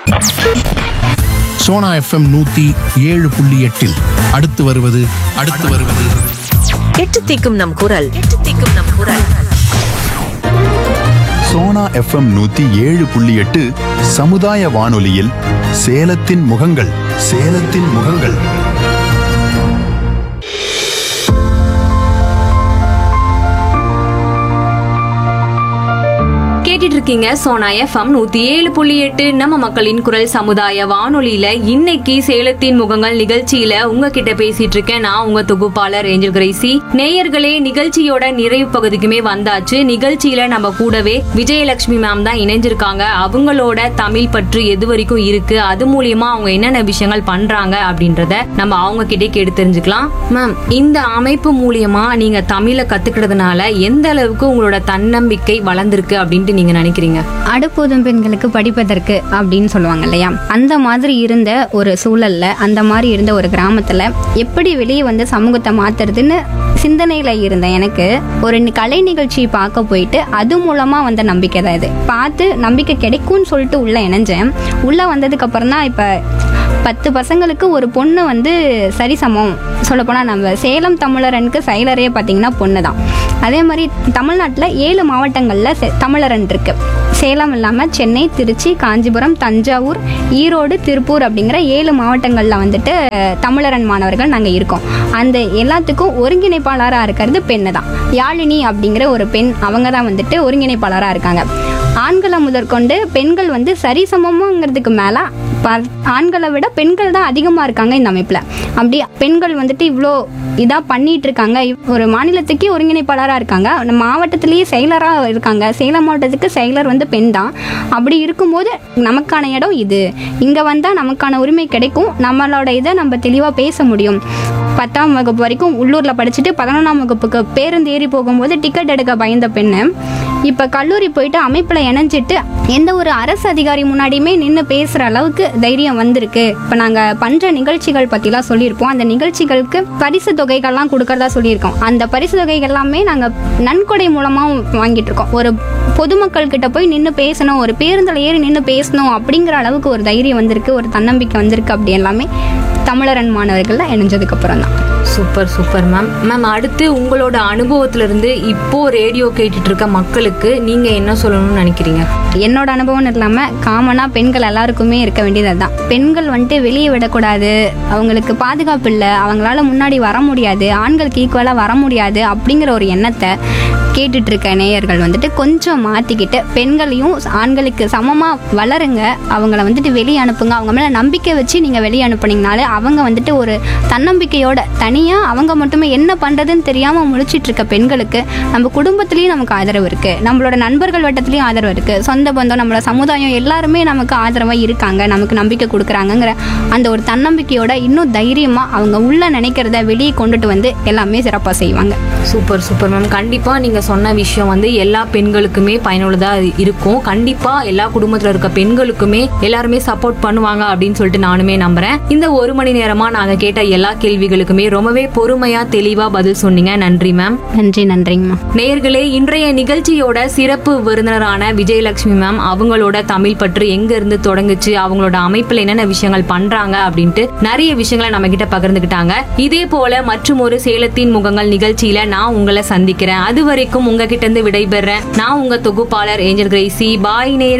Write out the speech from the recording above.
Sona FM நூத்தி ஏழு புள்ளி எட்டில் அடுத்து வருவது அடுத்து வருவது எட்டு தீக்கும் நம் குரல் எட்டு தீக்கும் நம் குரல் சோனா எஃப்எம் நூத்தி ஏழு புள்ளி எட்டு சமுதாய வானொலியில் சேலத்தின் முகங்கள் சேலத்தின் முகங்கள் கேட்டுட்டு இருக்கீங்க சோனா எஃப்எம் நூத்தி ஏழு புள்ளி எட்டு நம்ம மக்களின் குரல் சமுதாய வானொலியில இன்னைக்கு சேலத்தின் முகங்கள் நிகழ்ச்சியில உங்ககிட்ட பேசிட்டு இருக்கேன் நான் உங்க தொகுப்பாளர் ஏஞ்சல் கிரேசி நேயர்களே நிகழ்ச்சியோட நிறைவு பகுதிக்குமே வந்தாச்சு நிகழ்ச்சியில நம்ம கூடவே விஜயலட்சுமி மேம் தான் இணைஞ்சிருக்காங்க அவங்களோட தமிழ் பற்று எது வரைக்கும் இருக்கு அது மூலியமா அவங்க என்னென்ன விஷயங்கள் பண்றாங்க அப்படின்றத நம்ம அவங்க கிட்டே கேட்டு தெரிஞ்சுக்கலாம் மேம் இந்த அமைப்பு மூலியமா நீங்க தமிழை கத்துக்கிறதுனால எந்த அளவுக்கு உங்களோட தன்னம்பிக்கை வளர்ந்திருக்கு அப்படின்ட்டு நீங்க நினைக்கிறீங்க அடுப்பூதும் பெண்களுக்கு படிப்பதற்கு அப்படின்னு சொல்லுவாங்க இல்லையா அந்த மாதிரி இருந்த ஒரு சூழல்ல அந்த மாதிரி இருந்த ஒரு கிராமத்துல எப்படி வெளியே வந்து சமூகத்தை மாத்துறதுன்னு சிந்தனையில இருந்த எனக்கு ஒரு நி- கலை நிகழ்ச்சி பார்க்க போயிட்டு அது மூலமா வந்த நம்பிக்கை தான் இது பார்த்து நம்பிக்கை கிடைக்கும்னு சொல்லிட்டு உள்ள இணைஞ்சேன் உள்ள வந்ததுக்கு அப்புறம் தான் இப்ப பத்து பசங்களுக்கு ஒரு பொண்ணு வந்து சரிசமம் சொல்லப்போனால் நம்ம சேலம் தமிழரனுக்கு செயலரே பார்த்தீங்கன்னா பொண்ணு தான் அதே மாதிரி தமிழ்நாட்டில் ஏழு மாவட்டங்களில் செ- தமிழரன் இருக்கு சேலம் இல்லாமல் சென்னை திருச்சி காஞ்சிபுரம் தஞ்சாவூர் ஈரோடு திருப்பூர் அப்படிங்கிற ஏழு மாவட்டங்களில் வந்துட்டு அஹ், தமிழரன் மாணவர்கள் நாங்கள் இருக்கோம் அந்த எல்லாத்துக்கும் ஒருங்கிணைப்பாளராக இருக்கிறது பெண்ணு தான் யாழினி அப்படிங்கிற ஒரு பெண் அவங்க தான் வந்துட்டு ஒருங்கிணைப்பாளராக இருக்காங்க ஆண்களை முதற்கொண்டு பெண்கள் வந்து சரிசமமாங்கிறதுக்கு மேலே ப- ஆண்களை விட பெண்கள் தான் அதிகமாக இருக்காங்க இந்த அமைப்பில் அப்படி பெண்கள் வந்துட்டு இவ்வளோ இதாக பண்ணிட்டு இருக்காங்க இவ்- ஒரு மாநிலத்துக்கே ஒருங்கிணைப்பாளராக இருக்காங்க நம்ம மாவட்டத்திலேயே செயலராக இருக்காங்க சேலம் மாவட்டத்துக்கு செயலர் வந்து பெண் தான் அப்படி இருக்கும்போது நமக்கான இடம் இது இங்கே வந்தால் நமக்கான உரிமை கிடைக்கும் நம்மளோட இதை நம்ம தெளிவாக பேச முடியும் பத்தாம் வகுப்பு வரைக்கும் உள்ளூரில் படிச்சுட்டு பதினொன்றாம் வகுப்புக்கு பேருந்து ஏறி போகும்போது டிக்கெட் எடுக்க பயந்த பெண்ணு இப்போ கல்லூரி போயிட்டு அமைப்பில் இணைஞ்சிட்டு எந்த ஒரு அரசு அதிகாரி முன்னாடியுமே நின்று பேசுகிற அளவுக்கு தைரியம் வந்திருக்கு இப்போ நாங்கள் பண்ணுற நிகழ்ச்சிகள் பற்றிலாம் சொல்லியிருப்போம் அந்த நிகழ்ச்சிகளுக்கு பரிசு தொகைகள்லாம் கொடுக்கறதா சொல்லியிருக்கோம் அந்த பரிசு தொகைகள் எல்லாமே நாங்கள் நன்கொடை மூலமாக வாங்கிட்டு இருக்கோம் ஒரு பொதுமக்கள் கிட்ட போய் நின்று பேசணும் ஒரு பேருந்தில் ஏறி நின்று பேசணும் அப்படிங்கிற அளவுக்கு ஒரு தைரியம் வந்திருக்கு ஒரு தன்னம்பிக்கை வந்திருக்கு அப்படி எல்லாமே தமிழரன் மாணவர்கள்ல இணைஞ்சதுக்கு அப்புறம் தான் சூப்பர் சூப்பர் மேம் மேம் அடுத்து உங்களோட அனுபவத்துல இருந்து இப்போ ரேடியோ கேட்டுட்டு இருக்க மக்களுக்கு நீங்க என்ன சொல்லணும்னு நினைக்கிறீங்க என்னோட அனுபவம் இல்லாமல் காமனாக பெண்கள் எல்லாருக்குமே இருக்க வேண்டியது அதுதான் பெண்கள் வந்துட்டு வெளியே விடக்கூடாது அவங்களுக்கு பாதுகாப்பு இல்லை அவங்களால முன்னாடி வர முடியாது ஆண்களுக்கு ஈக்குவலாக வர முடியாது அப்படிங்கிற ஒரு எண்ணத்தை கேட்டுட்டு இருக்க நேயர்கள் வந்துட்டு கொஞ்சம் மாற்றிக்கிட்டு பெண்களையும் ஆண்களுக்கு சமமாக வளருங்க அவங்கள வந்துட்டு வெளியே அனுப்புங்க அவங்க மேலே நம்பிக்கை வச்சு நீங்கள் வெளியே அனுப்புனீங்கனாலே அவங்க வந்துட்டு ஒரு தன்னம்பிக்கையோட தனியாக அவங்க மட்டுமே என்ன பண்ணுறதுன்னு தெரியாமல் முழிச்சிட்டு இருக்க பெண்களுக்கு நம்ம குடும்பத்துலேயும் நமக்கு ஆதரவு இருக்குது நம்மளோட நண்பர்கள் வட்டத்துலேயும் ஆதரவு இருக்குது சொந்த பந்தம் நம்மளோட சமுதாயம் எல்லாருமே நமக்கு ஆதரவாக இருக்காங்க நமக்கு நம்பிக்கை கொடுக்குறாங்கங்கிற அந்த ஒரு தன்னம்பிக்கையோட இன்னும் தைரியமாக அவங்க உள்ள நினைக்கிறத வெளியே கொண்டுட்டு வந்து எல்லாமே சிறப்பாக செய்வாங்க சூப்பர் சூப்பர் மேம் கண்டிப்பா நீங்க சொன்ன விஷயம் வந்து எல்லா பெண்களுக்குமே பயனுள்ளதா இருக்கும் கண்டிப்பா எல்லா குடும்பத்துல இருக்க பெண்களுக்குமே எல்லாருமே சப்போர்ட் பண்ணுவாங்க அப்படின்னு சொல்லிட்டு நானுமே நம்புறேன் இந்த ஒரு மணி நேரமா நாங்க கேட்ட எல்லா கேள்விகளுக்குமே ரொம்பவே பொறுமையா தெளிவா பதில் சொன்னீங்க நன்றி மேம் நன்றி நன்றிங்கம்மா நேயர்களே இன்றைய நிகழ்ச்சியோட சிறப்பு விருந்தினரான விஜயலட்சுமி மேம் அவங்களோட தமிழ் பற்று எங்க இருந்து தொடங்குச்சு அவங்களோட அமைப்புல என்னென்ன விஷயங்கள் பண்றாங்க அப்படின்ட்டு நிறைய விஷயங்களை நம்ம கிட்ட பகிர்ந்துக்கிட்டாங்க இதே போல மற்றும் ஒரு சேலத்தின் முகங்கள் நிகழ்ச்சியில நான் உங்களை சந்திக்கிறேன் அது வரைக்கும் உங்ககிட்ட இருந்து விடைபெறேன் நான் உங்க தொகுப்பாளர் ஏஞ்சல் கிரேசி பாய் நேயர்களே